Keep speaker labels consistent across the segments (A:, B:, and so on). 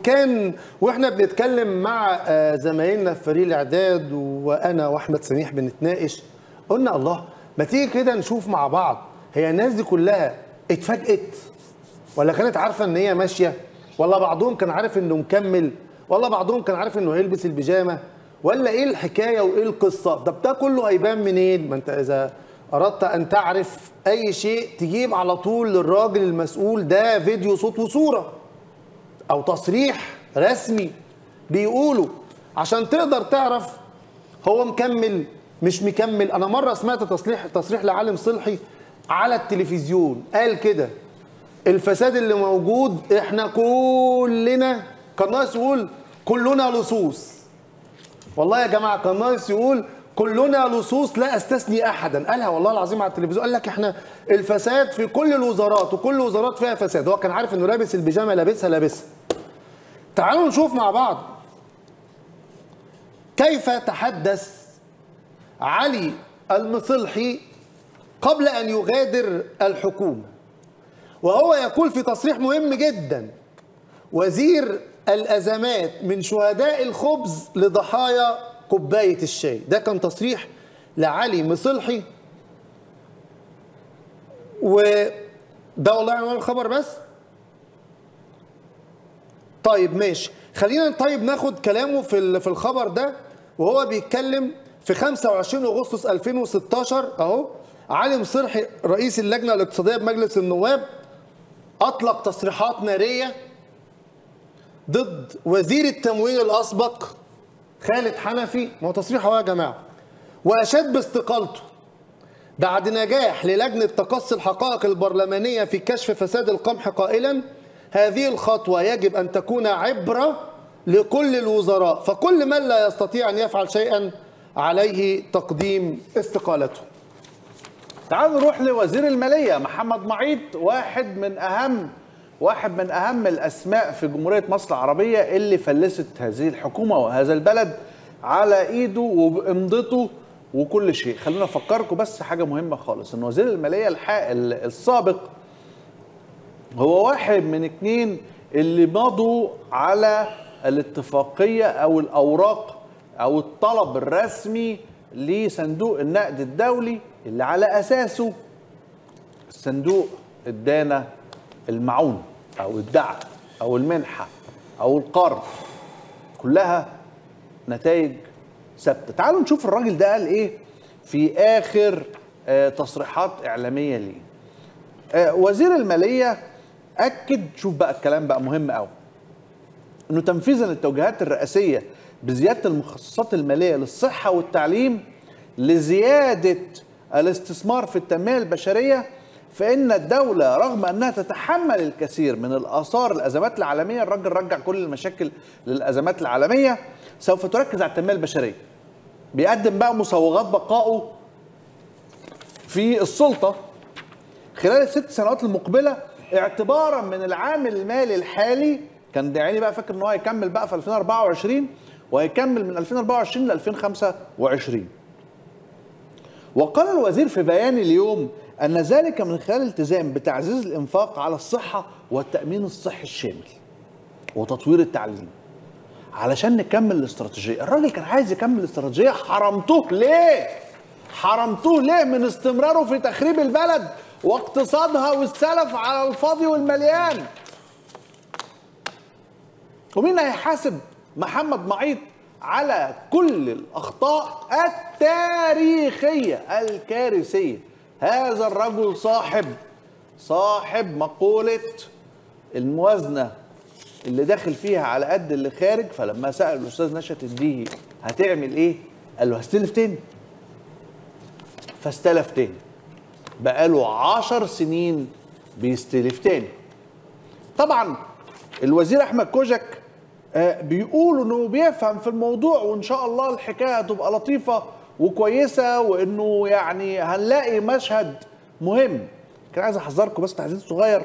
A: كان واحنا بنتكلم مع آه، زمايلنا في فريق الاعداد وانا واحمد سميح بنتناقش قلنا الله ما تيجي كده نشوف مع بعض هي الناس دي كلها اتفاجئت ولا كانت عارفه ان هي ماشيه ولا بعضهم كان عارف انه مكمل ولا بعضهم كان عارف انه هيلبس البيجامه ولا ايه الحكايه وايه القصه طب ده كله هيبان منين ما انت اذا اردت ان تعرف اي شيء تجيب على طول للراجل المسؤول ده فيديو صوت وصوره او تصريح رسمي بيقولوا عشان تقدر تعرف هو مكمل مش مكمل انا مره سمعت تصريح تصريح لعالم صلحي على التلفزيون قال كده الفساد اللي موجود احنا كلنا كان ناقص يقول كلنا لصوص والله يا جماعه كان ناقص يقول كلنا لصوص لا استثني احدا قالها والله العظيم على التلفزيون قال لك احنا الفساد في كل الوزارات وكل الوزارات فيها فساد هو كان عارف انه لابس البيجامه لابسها لابسها تعالوا نشوف مع بعض كيف تحدث علي المصلحي قبل ان يغادر الحكومه وهو يقول في تصريح مهم جدا وزير الازمات من شهداء الخبز لضحايا كوبايه الشاي ده كان تصريح لعلي مصلحي وده والله عنوان الخبر بس طيب ماشي خلينا طيب ناخد كلامه في ال- في الخبر ده وهو بيتكلم في 25 اغسطس 2016 اهو علي مصلحي رئيس اللجنه الاقتصاديه بمجلس النواب اطلق تصريحات ناريه ضد وزير التموين الاسبق خالد حنفي ما هو تصريح اهو يا جماعه واشاد باستقالته بعد نجاح للجنه تقصي الحقائق البرلمانيه في كشف فساد القمح قائلا هذه الخطوه يجب ان تكون عبره لكل الوزراء فكل من لا يستطيع ان يفعل شيئا عليه تقديم استقالته
B: تعالوا نروح لوزير المالية محمد معيط واحد من أهم واحد من أهم الأسماء في جمهورية مصر العربية اللي فلست هذه الحكومة وهذا البلد على إيده وبإمضته وكل شيء خلونا أفكركم بس حاجة مهمة خالص إن وزير المالية الح- السابق هو واحد من اتنين اللي مضوا على الاتفاقية أو الأوراق أو الطلب الرسمي لصندوق النقد الدولي اللي على أساسه الصندوق ادانا المعون أو الدعم أو المنحة أو القرض كلها نتائج ثابتة تعالوا نشوف الراجل ده قال إيه في آخر آه، تصريحات إعلامية ليه آه، وزير الماليه اكد شوف بقى الكلام بقى مهم قوي انه تنفيذا للتوجيهات الرئاسيه بزياده المخصصات الماليه للصحه والتعليم لزياده الاستثمار في التنميه البشريه فان الدوله رغم انها تتحمل الكثير من الاثار الازمات العالميه الراجل رجع كل المشاكل للازمات العالميه سوف تركز على التنميه البشريه بيقدم بقى مصوغات بقائه في السلطه خلال الست سنوات المقبله اعتبارا من العام المالي الحالي كان داعيني بقى فاكر ان هو هيكمل بقى في 2024 وهيكمل من 2024 ل 2025 وقال الوزير في بيان اليوم ان ذلك من خلال الالتزام بتعزيز الانفاق على الصحه والتامين الصحي الشامل وتطوير التعليم علشان نكمل الاستراتيجيه الراجل كان عايز يكمل الاستراتيجيه حرمتوه ليه حرمتوه ليه من استمراره في تخريب البلد واقتصادها والسلف على الفاضي والمليان ومين هيحاسب محمد معيط على كل الاخطاء التاريخيه الكارثيه هذا الرجل صاحب صاحب مقوله الموازنه اللي داخل فيها على قد اللي خارج فلما سال الاستاذ نشأت الديهي هتعمل ايه؟ قال له هستلف تاني فاستلف تاني بقاله عشر سنين بيستلف تاني طبعا الوزير احمد كوجك آه، بيقول انه بيفهم في الموضوع وان شاء الله الحكايه هتبقى لطيفه وكويسه وانه يعني هنلاقي مشهد مهم كان عايز احذركم بس تحذير صغير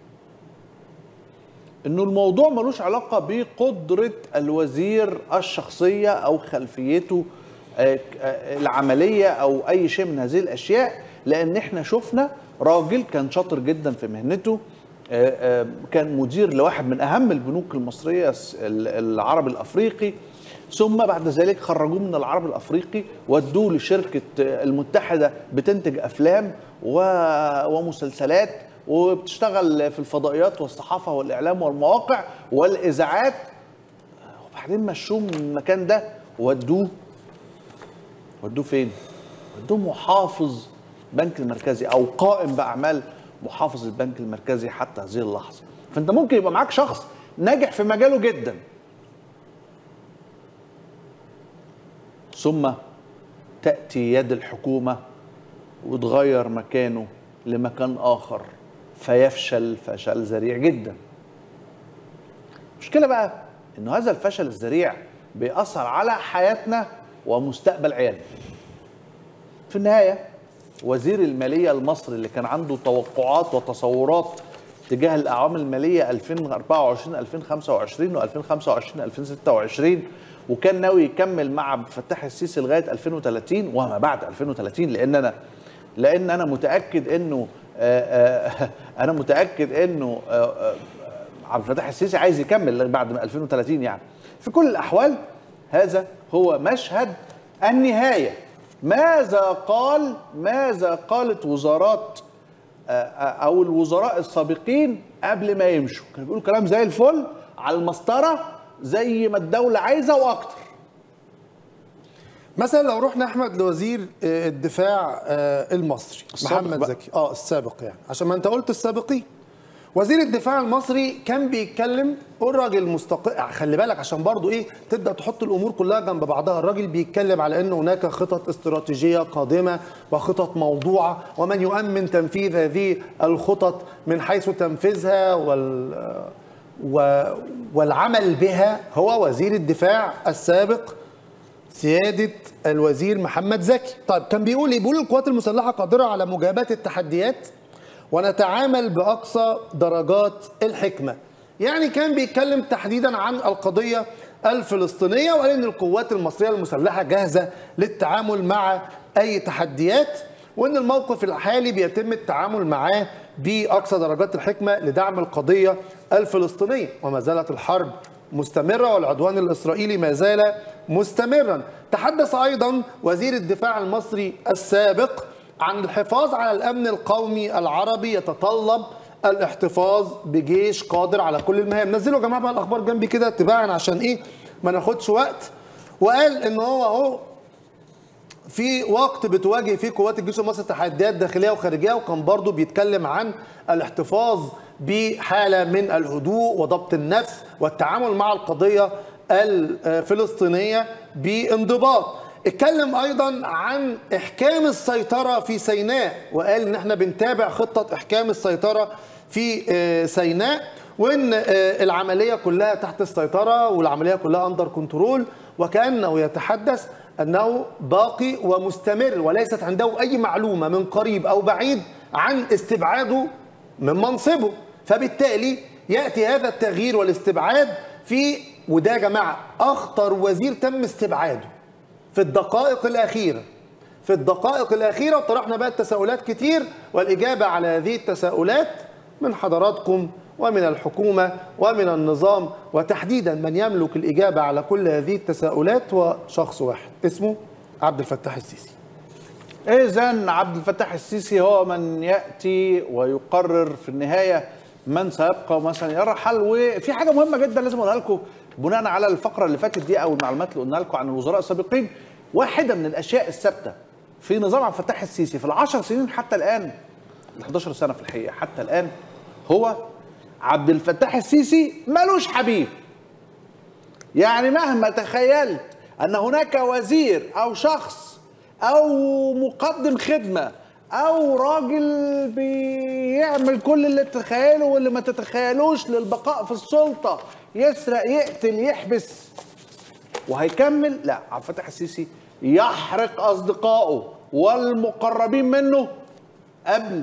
B: انه الموضوع ملوش علاقه بقدره الوزير الشخصيه او خلفيته آه، آه، العمليه او اي شيء من هذه الاشياء لان احنا شفنا راجل كان شاطر جدا في مهنته آه، آه، كان مدير لواحد من اهم البنوك المصريه الس- ال- العربي الافريقي ثم بعد ذلك خرجوه من العربي الافريقي ودوه لشركه آه، المتحده بتنتج افلام و- ومسلسلات وبتشتغل في الفضائيات والصحافه والاعلام والمواقع والاذاعات وبعدين مشوه من المكان ده ودوه ودوه فين؟ ودوه محافظ بنك المركزي او قائم باعمال محافظ البنك المركزي حتى هذه اللحظه فانت ممكن يبقى معاك شخص ناجح في مجاله جدا ثم تاتي يد الحكومه وتغير مكانه لمكان اخر فيفشل فشل ذريع جدا المشكله بقى انه هذا الفشل الذريع بيأثر على حياتنا ومستقبل عيالنا في النهايه وزير الماليه المصري اللي كان عنده توقعات وتصورات تجاه الاعوام الماليه 2024 2025 و2025 2026 وكان ناوي يكمل مع عبد الفتاح السيسي لغايه 2030 وما بعد 2030 لان انا لان انا متاكد انه آه، آه، انا متاكد انه آه، آه، عبد الفتاح السيسي عايز يكمل بعد ما 2030 يعني في كل الاحوال هذا هو مشهد النهايه ماذا قال ماذا قالت وزارات آه، آه، او الوزراء السابقين قبل ما يمشوا كانوا بيقولوا كلام زي الفل على المسطره زي ما الدوله عايزه واكتر
A: مثلا لو رحنا احمد لوزير آه، الدفاع آه، المصري
B: السابق
A: محمد
B: بقى.
A: زكي اه السابق يعني عشان ما انت قلت السابقين وزير الدفاع المصري كان بيتكلم الراجل مستقل خلي بالك عشان برضو ايه تبدا تحط الامور كلها جنب بعضها الراجل بيتكلم على ان هناك خطط استراتيجيه قادمه وخطط موضوعه ومن يؤمن تنفيذ هذه الخطط من حيث تنفيذها وال و... والعمل بها هو وزير الدفاع السابق سيادة الوزير محمد زكي طيب كان بيقول ايه بيقول القوات المسلحة قادرة على مجابهة التحديات ونتعامل بأقصى درجات الحكمة يعني كان بيتكلم تحديدا عن القضية الفلسطينية وقال ان القوات المصرية المسلحة جاهزة للتعامل مع اي تحديات وان الموقف الحالي بيتم التعامل معاه باقصى درجات الحكمه لدعم القضيه الفلسطينيه وما زالت الحرب مستمره والعدوان الاسرائيلي ما زال مستمرا تحدث ايضا وزير الدفاع المصري السابق عن الحفاظ على الامن القومي العربي يتطلب الاحتفاظ بجيش قادر على كل المهام نزلوا يا جماعه بقى الاخبار جنبي كده تباعا عشان ايه ما ناخدش وقت وقال ان هو اهو في وقت بتواجه فيه قوات الجيش المصري تحديات داخليه وخارجيه وكان برضه بيتكلم عن الاحتفاظ بحاله من الهدوء وضبط النفس والتعامل مع القضيه الفلسطينيه بانضباط. اتكلم ايضا عن احكام السيطره في سيناء وقال ان احنا بنتابع خطه احكام السيطره في آه، سيناء وان آه، العمليه كلها تحت السيطره والعمليه كلها اندر كنترول وكانه يتحدث انه باقي ومستمر وليست عنده اي معلومه من قريب او بعيد عن استبعاده من منصبه فبالتالي ياتي هذا التغيير والاستبعاد في وده يا جماعه اخطر وزير تم استبعاده في الدقائق الاخيره في الدقائق الاخيره وطرحنا بقى التساؤلات كتير والاجابه على هذه التساؤلات من حضراتكم ومن الحكومه ومن النظام وتحديدا من يملك الاجابه على كل هذه التساؤلات هو شخص واحد اسمه عبد الفتاح السيسي
B: إذا عبد الفتاح السيسي هو من يأتي ويقرر في النهاية من سيبقى ومن سيرحل وفي حاجة مهمة جدا لازم أقولها لكم بناء على الفقرة اللي فاتت دي أو المعلومات اللي قلنا لكم عن الوزراء السابقين واحدة من الأشياء الثابتة في نظام عبد الفتاح السيسي في العشر سنين حتى الآن ال 11 سنة في الحقيقة حتى الآن هو عبد الفتاح السيسي ملوش حبيب يعني مهما تخيلت ان هناك وزير او شخص او مقدم خدمه او راجل بيعمل كل اللي تتخيله واللي ما تتخيلوش للبقاء في السلطه يسرق يقتل يحبس وهيكمل لا عبد الفتاح السيسي يحرق اصدقائه والمقربين منه قبل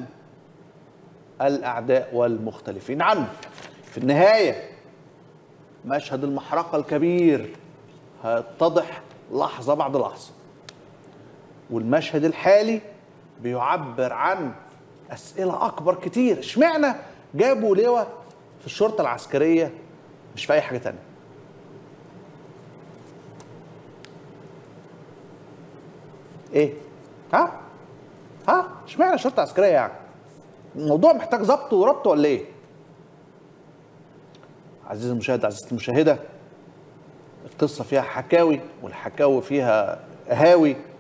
B: الاعداء والمختلفين عنه في النهايه مشهد المحرقة الكبير هيتضح لحظة بعد لحظة والمشهد الحالي بيعبر عن أسئلة أكبر كتير اشمعنى جابوا لواء في الشرطه العسكريه مش في اي حاجه تانية ايه ها ها اشمعنى الشرطه العسكريه يعني الموضوع محتاج ضبط وربط ولا ايه عزيزي المشاهد عزيزتي المشاهده القصه فيها حكاوي والحكاوي فيها قهاوي